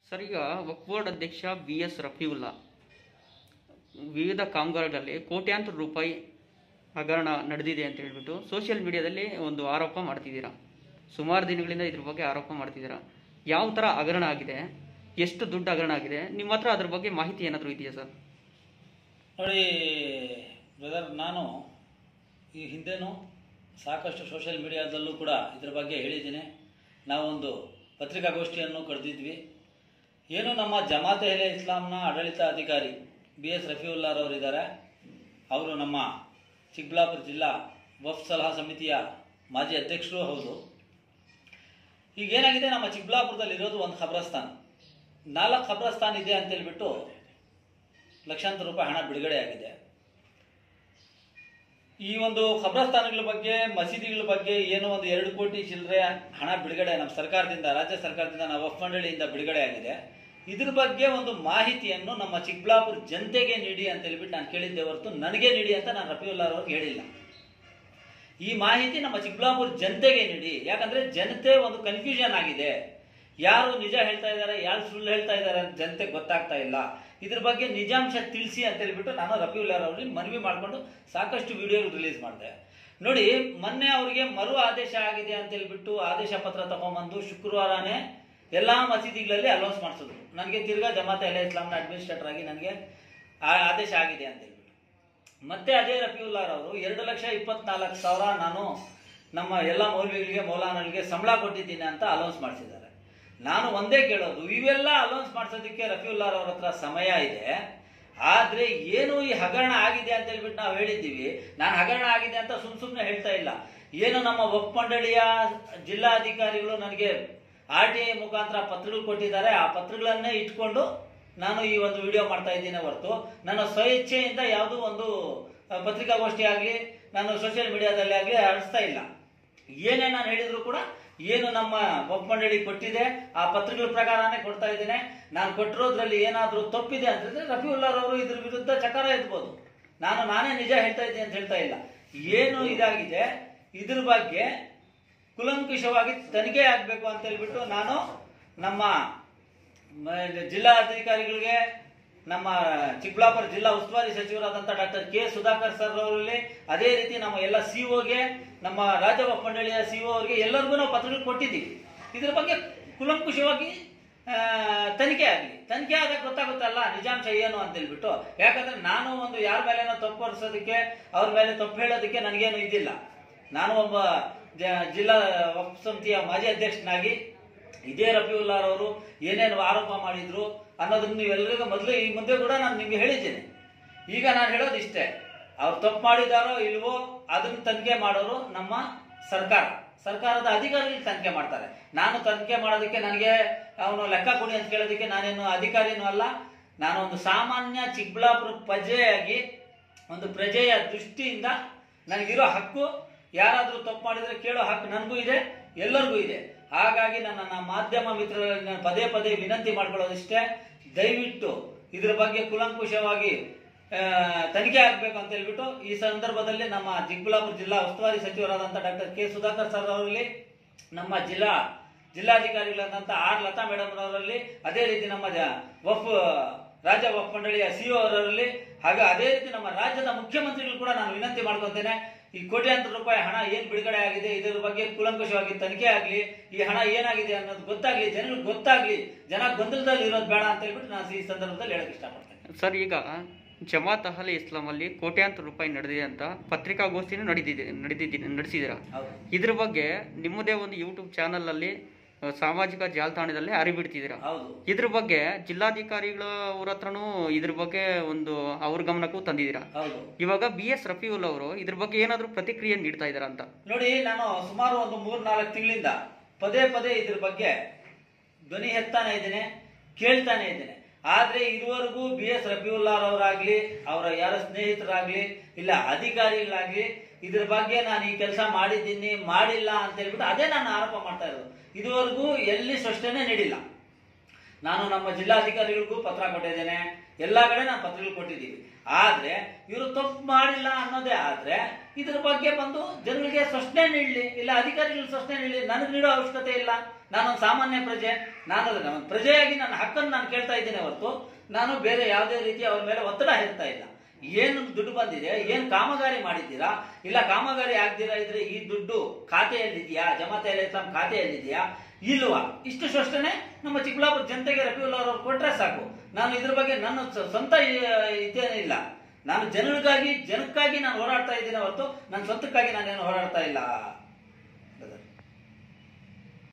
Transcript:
sir ಈಗ Waqf board ಅಧ್ಯಕ್ಷ B S Rafiulla ವಿವಿಧ ಕಾಮಗಾರಿಗಳಲ್ಲಿ ಕೋಟ್ಯಾಂತರ ರೂಪಾಯಿ ಹಗರಣ ನಡೆದಿದೆ ಅಂತ ಹೇಳ್ಬಿಟ್ಟು ಸೋಷಿಯಲ್ ಮೀಡಿಯಾದಲ್ಲಿ ಒಂದು ಆರೋಪ ಮಾಡ್ತಿದ್ದೀರಾ ಸುಮಾರು ದಿನಗಳಿಂದ ಇದ್ರ ಬಗ್ಗೆ ಆರೋಪ ಮಾಡ್ತಿದ್ದೀರಾ ಯಾವ ಥರ ಹಗರಣ ಆಗಿದೆ ಎಷ್ಟು ದುಡ್ಡು ಹಗರಣ ಆಗಿದೆ ನಿಮ್ಮ ಹತ್ರ ಅದ್ರ ಬಗ್ಗೆ ಮಾಹಿತಿ ಏನಾದರೂ ಇದೆಯಾ ಸರ್ ನೋಡಿ ಬ್ರದರ್ ನಾನು ಈ ಹಿಂದೆನೂ ಸಾಕಷ್ಟು ಸೋಷಿಯಲ್ ಮೀಡಿಯಾದಲ್ಲೂ ಕೂಡ ಇದ್ರ ಬಗ್ಗೆ ಹೇಳಿದ್ದೀನಿ ನಾವೊಂದು ಪತ್ರಿಕಾಗೋಷ್ಠಿಯನ್ನು ಕರೆದಿದ್ವಿ ಏನು ನಮ್ಮ ಜಮಾತೆ ಎಲೆ ಇಸ್ಲಾಂನ ಆಡಳಿತ ಅಧಿಕಾರಿ ಬಿ ಎಸ್ ರಫೀವುಲ್ಲಾರವರಿದ್ದಾರೆ ಅವರು ನಮ್ಮ ಚಿಕ್ಕಬಳ್ಳಾಪುರ ಜಿಲ್ಲಾ ವಫ್ ಸಲಹಾ ಸಮಿತಿಯ ಮಾಜಿ ಅಧ್ಯಕ್ಷರೂ ಹೌದು ಈಗ ಏನಾಗಿದೆ ನಮ್ಮ ಚಿಕ್ಕಬಳ್ಳಾಪುರದಲ್ಲಿ ಇರೋದು ಒಂದು ಖಬ್ರಸ್ತಾನ್ ನಾಲ್ಕು ಖಬ್ರಸ್ತಾನ್ ಇದೆ ಅಂತೇಳ್ಬಿಟ್ಟು ಲಕ್ಷಾಂತರ ರೂಪಾಯಿ ಹಣ ಬಿಡುಗಡೆ ಆಗಿದೆ ಈ ಒಂದು ಖಬ್ರಸ್ಥಾನಗಳ ಬಗ್ಗೆ ಮಸೀದಿಗಳ ಬಗ್ಗೆ ಏನೋ ಒಂದು ಎರಡು ಕೋಟಿ ಚಿಲ್ಲರೆ ಹಣ ಬಿಡುಗಡೆ ನಮ್ಮ ಸರ್ಕಾರದಿಂದ ರಾಜ್ಯ ಸರ್ಕಾರದಿಂದ ನಾವು ವಫ್ ಮಂಡಳಿಯಿಂದ ಬಿಡುಗಡೆ ಆಗಿದೆ ಇದ್ರ ಬಗ್ಗೆ ಒಂದು ಮಾಹಿತಿಯನ್ನು ನಮ್ಮ ಚಿಕ್ಕಬಳ್ಳಾಪುರ ಜನತೆಗೆ ನೀಡಿ ಅಂತ ಹೇಳ್ಬಿಟ್ಟು ನಾನು ಕೇಳಿದ್ದೆ ಹೊರತು ನನಗೆ ನೀಡಿ ಅಂತ ನಾನು ರಫೀವುಲ್ಲಾರ್ ಅವ್ರಿಗೆ ಹೇಳಿಲ್ಲ ಈ ಮಾಹಿತಿ ನಮ್ಮ ಚಿಕ್ಕಬಳ್ಳಾಪುರ ಜನತೆಗೆ ನೀಡಿ ಯಾಕಂದ್ರೆ ಜನತೆ ಒಂದು ಕನ್ಫ್ಯೂಷನ್ ಆಗಿದೆ ಯಾರು ನಿಜ ಹೇಳ್ತಾ ಇದ್ದಾರೆ ಯಾರು ಸುಳ್ಳು ಹೇಳ್ತಾ ಇದ್ದಾರೆ ಅಂತ ಜನತೆಗೆ ಗೊತ್ತಾಗ್ತಾ ಇಲ್ಲ ಇದ್ರ ಬಗ್ಗೆ ನಿಜಾಂಶ ತಿಳಿಸಿ ಅಂತ ಹೇಳ್ಬಿಟ್ಟು ನಾನು ರಫೀವುಲ್ಲಾರ್ ಅವ್ರಿಗೆ ಮನವಿ ಮಾಡಿಕೊಂಡು ಸಾಕಷ್ಟು ವಿಡಿಯೋ ರಿಲೀಸ್ ಮಾಡಿದೆ ನೋಡಿ ಮೊನ್ನೆ ಅವರಿಗೆ ಮರು ಆದೇಶ ಆಗಿದೆ ಅಂತ ಹೇಳ್ಬಿಟ್ಟು ಆದೇಶ ಪತ್ರ ತಗೊಂಬಂದು ಶುಕ್ರವಾರನೇ ಎಲ್ಲಾ ಮಸೀದಿಗಳಲ್ಲಿ ಅಲೌನ್ಸ್ ಮಾಡಿಸಿದ್ರು ನನಗೆ ತಿರ್ಗಾ ಜಮಾತೆ ಅಲೆ ಇಸ್ಲಾಂನ ಅಡ್ಮಿನಿಸ್ಟ್ರೇಟರ್ ಆಗಿ ನನಗೆ ಆ- ಆದೇಶ ಆಗಿದೆ ಅಂತ ಹೇಳ್ಬಿಟ್ಟು ಮತ್ತೆ ಅದೇ ರಫೀವುಲ್ಲಾರ್ ಅವರು ಎರಡು ಲಕ್ಷ ಇಪ್ಪತ್ನಾಲ್ಕು ಸಾವಿರ ನಾನು ನಮ್ಮ ಎಲ್ಲ ಮೌಲ್ವಿಗಳಿಗೆ ಮೌಲಾನಗಳಿಗೆ ಸಂಬಳ ಕೊಟ್ಟಿದ್ದೀನಿ ಅಂತ ಅಲೌನ್ಸ್ ಮಾಡಿಸಿದ್ದಾರೆ ನಾನು ಒಂದೇ ಕೇಳೋದು ಇವೆಲ್ಲ ಅಲೌನ್ಸ್ ಮಾಡಿಸೋದಕ್ಕೆ ರಫೀವುಲ್ಲಾರ್ ಅವ್ರ ಹತ್ರ ಸಮಯ ಇದೆ ಆದ್ರೆ ಏನು ಈ ಹಗರಣ ಆಗಿದೆ ಅಂತ ಹೇಳ್ಬಿಟ್ಟು ನಾವು ಹೇಳಿದ್ದೀವಿ ನಾನು ಹಗರಣ ಆಗಿದೆ ಅಂತ ಸುಮ್ ಸುಮ್ಮನೆ ಹೇಳ್ತಾ ಇಲ್ಲ ಏನು ನಮ್ಮ ವಕ್ ಮಂಡಳಿಯ ಜಿಲ್ಲಾಧಿಕಾರಿಗಳು ನನಗೆ ಆರ್ ಟಿ ಐ ಮುಖಾಂತರ ಪತ್ರಗಳು ಕೊಟ್ಟಿದ್ದಾರೆ ಆ ಪತ್ರಗಳನ್ನೇ ಇಟ್ಕೊಂಡು ನಾನು ಈ ಒಂದು ವಿಡಿಯೋ ಮಾಡ್ತಾ ಇದ್ದೀನಿ ಹೊರತು ನನ್ನ ಸ್ವಇಚ್ಛೆಯಿಂದ ಯಾವುದೂ ಒಂದು ಆ, ಪತ್ರಿಕಾಗೋಷ್ಠಿ ಆಗಲಿ ನಾನು ಸೋಷಿಯಲ್ ಮೀಡಿಯಾದಲ್ಲಿ ಆಗಲಿ ಹರಡಿಸ್ತಾ ಇಲ್ಲ ಏನೇ ನಾನು ಹೇಳಿದ್ರು ಕೂಡ ಏನು ನಮ್ಮ ವಕ್ ಮಂಡಳಿ ಕೊಟ್ಟಿದೆ ಆ ಪತ್ರಗಳ ಪ್ರಕಾರನೇ ಕೊಡ್ತಾ ಇದ್ದೇನೆ ನಾನು ಕೊಟ್ಟಿರೋದ್ರಲ್ಲಿ ಏನಾದರೂ ತಪ್ಪಿದೆ ಅಂತಂದ್ರೆ ರಫೀವುಲ್ಲಾರ್ ಅವರು ಇದ್ರ ವಿರುದ್ಧ ಚಕಾರ ಎತ್ಬೋದು ನಾನು ನಾನೇ ನಿಜ ಹೇಳ್ತಾ ಇದ್ದೀನಿ ಅಂತ ಹೇಳ್ತಾ ಇಲ್ಲ ಏನು ಇದಾಗಿದೆ ಇದ್ರ ಬಗ್ಗೆ ಕುಲಂಕುಷವಾಗಿ ತನಿಖೆ ಆಗಬೇಕು ಅಂತ ಹೇಳ್ಬಿಟ್ಟು ನಾನು ನಮ್ಮ ಮ- ಜಿಲ್ಲಾ ಅಧಿಕಾರಿಗಳಿಗೆ ನಮ್ಮ ಚಿಕ್ಕಬಳ್ಳಾಪುರ ಜಿಲ್ಲಾ ಉಸ್ತುವಾರಿ ಸಚಿವರಾದಂಥ ಡಾಕ್ಟರ್ ಕೆ ಸುಧಾಕರ್ ಸರ್ ಅವರಲ್ಲಿ ಅದೇ ರೀತಿ ನಮ್ಮ ಎಲ್ಲ ಸಿಒಗೆ ನಮ್ಮ ರಾಜ್ಯ ವಕ್ಫ್ ಮಂಡಳಿಯ ಸಿಒ ಅವರಿಗೆ ಎಲ್ಲರಿಗೂ ನಾವು ಪತ್ರಗಳು ಕೊಟ್ಟಿದ್ದೀವಿ ಇದ್ರ ಬಗ್ಗೆ ಕುಲಂಕುಷವಾಗಿ ಆ, ತನಿಖೆ ಆಗಲಿ ತನಿಖೆ ಆದಾಗ ಗೊತ್ತಾಗುತ್ತಲ್ಲ ನಿಜಾಂಶ ಏನು ಅಂತ ಹೇಳ್ಬಿಟ್ಟು ಯಾಕಂದ್ರೆ ನಾನು ಒಂದು ಯಾರ ಮೇಲೇನೋ ತಪ್ಪು ಹೊರಿಸೋದಕ್ಕೆ ಅವ್ರ ಮೇಲೆ ತಪ್ಪು ಹೇಳೋದಕ್ಕೆ ನನಗೇನು ಇದ್ದಿಲ್ಲ ನಾನು ಒಬ್ಬ ಜ- ಜಿಲ್ಲಾ ವಕ್ಫ್ ಸಮಿತಿಯ ಮಾಜಿ ಅಧ್ಯಕ್ಷನಾಗಿ ಇದೇ ರಫೀವುಲ್ಲಾರ್ ಅವರು ಏನೇನು ಆರೋಪ ಮಾಡಿದ್ರು ಅನ್ನೋದನ್ನ ನೀವೆಲ್ಲರಿಗೂ ಮೊದಲು ಈ ಮುಂದೆ ಕೂಡ ನಾನು ನಿಮ್ಗೆ ಹೇಳಿದ್ದೀನಿ ಈಗ ನಾನು ಹೇಳೋದು ಇಷ್ಟೇ ಅವ್ರು ತಪ್ಪು ಮಾಡಿದಾರೋ ಇಲ್ವೋ ಅದನ್ನ ತನಿಖೆ ಮಾಡೋರು ನಮ್ಮ ಸರ್ಕಾರ ಸರ್ಕಾರದ ಅಧಿಕಾರಿಗಳು ತನಿಖೆ ಮಾಡ್ತಾರೆ ನಾನು ತನಿಖೆ ಮಾಡೋದಕ್ಕೆ ನನಗೆ ಅವನು ಲೆಕ್ಕ ಕೊಡಿ ಅಂತ ಕೇಳೋದಕ್ಕೆ ನಾನೇನು ಅಧಿಕಾರಿನೂ ಅಲ್ಲ ನಾನು ಒಂದು ಸಾಮಾನ್ಯ ಚಿಕ್ಕಬಳ್ಳಾಪುರ ಪ್ರಜೆಯಾಗಿ ಒಂದು ಪ್ರಜೆಯ ದೃಷ್ಟಿಯಿಂದ ನನಗಿರೋ ಹಕ್ಕು ಯಾರಾದರೂ ತಪ್ಪು ಮಾಡಿದ್ರೆ ಕೇಳೋ ಹಕ್ಕು ನನಗೂ ಇದೆ ಎಲ್ಲರಿಗೂ ಇದೆ ಹಾಗಾಗಿ ನನ್ನ ನನ್ನ ಮಾಧ್ಯಮ ಮಿತ್ರರಲ್ಲಿ ನಾನು ಪದೇ ಪದೇ ವಿನಂತಿ ಮಾಡ್ಕೊಳ್ಳೋದಿಷ್ಟೇ ದಯವಿಟ್ಟು ಇದ್ರ ಬಗ್ಗೆ ಕುಲಂಕುಷವಾಗಿ ಆ, ತನಿಖೆ ಆಗಬೇಕು ಅಂತ ಹೇಳ್ಬಿಟ್ಟು ಈ ಸಂದರ್ಭದಲ್ಲಿ ನಮ್ಮ ಚಿಕ್ಕಬಳ್ಳಾಪುರ ಜಿಲ್ಲಾ ಉಸ್ತುವಾರಿ ಸಚಿವರಾದಂಥ ಡಾಕ್ಟರ್ ಕೆ ಸುಧಾಕರ್ ಸರ್ ಅವರಲ್ಲಿ ನಮ್ಮ ಜಿಲ್ಲಾ ಜಿಲ್ಲಾಧಿಕಾರಿಗಳಾದಂಥ ಆರ್ ಲತಾ ಮೇಡಮ್ ಅವರಲ್ಲಿ ಅದೇ ರೀತಿ ನಮ್ಮ ಜ- ವಫ್ ರಾಜ್ಯ ವಫ್ ಮಂಡಳಿಯ ಸಿಒ ಅವರಲ್ಲಿ ಹಾಗೆ ಅದೇ ರೀತಿ ನಮ್ಮ ರಾಜ್ಯದ ಮುಖ್ಯಮಂತ್ರಿಗಳು ಕೂಡ ನಾನು ವಿನಂತಿ ಮಾಡ್ಕೊತೇನೆ ಈ ಕೋಟ್ಯಾಂತರ ರೂಪಾಯಿ ಹಣ ಏನ್ ಬಿಡುಗಡೆ ಆಗಿದೆ ಇದರ ಬಗ್ಗೆ ಕೂಲಂಕುಷವಾಗಿ ತನಿಖೆ ಆಗಲಿ ಈ ಹಣ ಏನಾಗಿದೆ ಅನ್ನೋದು ಗೊತ್ತಾಗ್ಲಿ ಜನರಿಗೆ ಗೊತ್ತಾಗ್ಲಿ ಜನ ಗೊಂದಲದಲ್ಲಿ ಇರೋದು ಬೇಡ ಅಂತ ಹೇಳ್ಬಿಟ್ಟು ನಾನು ಈ ಸಂದರ್ಭದಲ್ಲಿ ಹೇಳಕ್ ಇಷ್ಟಪಡ್ತೇನೆ ಸರ್ ಈಗ ಜಮಾತ್ ಅಹಲೆ ಇಸ್ಲಾಮಲ್ಲಿ ಕೋಟ್ಯಾಂತರ ರೂಪಾಯಿ ನಡೆದಿದೆ ಅಂತ ಪತ್ರಿಕಾಗೋಷ್ಠಿನೂ ನಡೆದಿದೆ ನಡೆದಿದ್ದೀನಿ ನಡೆಸಿದ್ದೀರಾ ಹೌದು ಇದ್ರ ಬಗ್ಗೆ ನಿಮ್ಮದೇ ಒಂದು ಯೂಟ್ಯೂಬ್ ಚಾನಲಲ್ಲಿ ಆ, ಸಾಮಾಜಿಕ ಜಾಲತಾಣದಲ್ಲಿ ಅರಿಬಿಡ್ತಿದ್ದೀರಾ ಹೌದು ಇದ್ರ ಬಗ್ಗೆ ಜಿಲ್ಲಾಧಿಕಾರಿಗಳ ಅವ್ರ ಹತ್ರನೂ ಇದ್ರ ಬಗ್ಗೆ ಒಂದು ಅವ್ರ ಗಮನಕ್ಕೂ ತಂದಿದ್ದೀರಾ ಹೌದು ಇವಾಗ ಬಿ ಎಸ್ ರಫೀವುಲ್ ಅವರು ಇದ್ರ ಬಗ್ಗೆ ಏನಾದರೂ ಪ್ರತಿಕ್ರಿಯೆ ನೀಡ್ತಾ ಇದ್ದಾರಾ ಅಂತ ನೋಡಿ ನಾನು ಸುಮಾರು ಒಂದು ಮೂರ್ ನಾಲ್ಕು ತಿಂಗಳಿಂದ ಪದೇ ಪದೇ ಇದ್ರ ಬಗ್ಗೆ ಧ್ವನಿ ಎತ್ತಾನೆ ಇದ್ದೇನೆ ಕೇಳ್ತಾನೆ ಇದ್ದೇನೆ ಆದ್ರೆ ಇದುವರೆಗೂ ಬಿ ಎಸ್ ರಫೀವುಲ್ಲಾರ್ ಅವರಾಗ್ಲಿ ಅವರ ಯಾರ ಸ್ನೇಹಿತರಾಗ್ಲಿ ಇಲ್ಲ ಅಧಿಕಾರಿಗಳಾಗ್ಲಿ ಇದ್ರ ಬಗ್ಗೆ ನಾನು ಈ ಕೆಲಸ ಮಾಡಿದ್ದೀನಿ ಮಾಡಿಲ್ಲ ಅಂತ ಹೇಳ್ಬಿಟ್ಟು ಅದೇ ನಾನು ಆರೋಪ ಮಾಡ್ತಾ ಇರೋದು ಇದುವರೆಗೂ ಎಲ್ಲಿ ಸ್ಪಷ್ಟನೆ ನೀಡಿಲ್ಲ ನಾನು ನಮ್ಮ ಜಿಲ್ಲಾಧಿಕಾರಿಗಳಿಗೂ ಪತ್ರ ಕೊಟ್ಟಿದ್ದೇನೆ ಎಲ್ಲಾ ಕಡೆ ನಾನು ಪತ್ರಗಳು ಕೊಟ್ಟಿದ್ದೀವಿ ಆದ್ರೆ ಇವರು ತಪ್ಪು ಮಾಡಿಲ್ಲ ಅನ್ನೋದೇ ಆದ್ರೆ ಇದ್ರ ಬಗ್ಗೆ ಬಂದು ಜನರಿಗೆ ಸ್ಪಷ್ಟನೆ ನೀಡಲಿ ಇಲ್ಲ ಅಧಿಕಾರಿಗಳು ಸ್ಪಷ್ಟನೆ ನೀಡಲಿ ನನಗೆ ನೀಡೋ ಅವಶ್ಯಕತೆ ಇಲ್ಲ ನಾನು ಸಾಮಾನ್ಯ ಪ್ರಜೆ ನಾನು ನಾನು ಪ್ರಜೆಯಾಗಿ ನನ್ನ ಹಕ್ಕನ್ನು ನಾನು ಕೇಳ್ತಾ ಇದ್ದೇನೆ ಹೊರತು ನಾನು ಬೇರೆ ಯಾವುದೇ ರೀತಿ ಅವ್ರ ಮೇಲೆ ಒತ್ತಡ ಹೇರ್ತಾ ಇಲ್ಲ ಏನು ದುಡ್ಡು ಬಂದಿದೆ ಏನು ಕಾಮಗಾರಿ ಮಾಡಿದ್ದೀರಾ ಇಲ್ಲ ಕಾಮಗಾರಿ ಆಗ್ದಿರಾ ಇದ್ರೆ ಈ ದುಡ್ಡು ಖಾತೆಯಲ್ಲಿದೆಯಾ ಜಮಾತೆ ಇಸ್ಲಾಂ ಖಾತೆಯಲ್ಲಿದೆಯಾ ಇಲ್ವಾ ಇಷ್ಟು ಸ್ಪಷ್ಟನೆ ನಮ್ಮ ಚಿಕ್ಕಬಳ್ಳಾಪುರ ಜನತೆಗೆ ರಫೀವುಲ್ಲಾ ಅವರು ಕೊಟ್ರೆ ಸಾಕು ನಾನು ಇದ್ರ ಬಗ್ಗೆ ನನ್ನ ಸ- ಸ್ವಂತ ಇ- ಇದೇನೇ ಇಲ್ಲ ನಾನು ಜನರಿಗಾಗಿ ಜನಕ್ಕಾಗಿ ನಾನು ಹೋರಾಡ್ತಾ ಇದ್ದೀನಿ ಹೊರತು ನನ್ನ ಸ್ವಂತಕ್ಕಾಗಿ ನಾನೇನು ಹೋರಾಡ್ತಾ ಇಲ್ಲ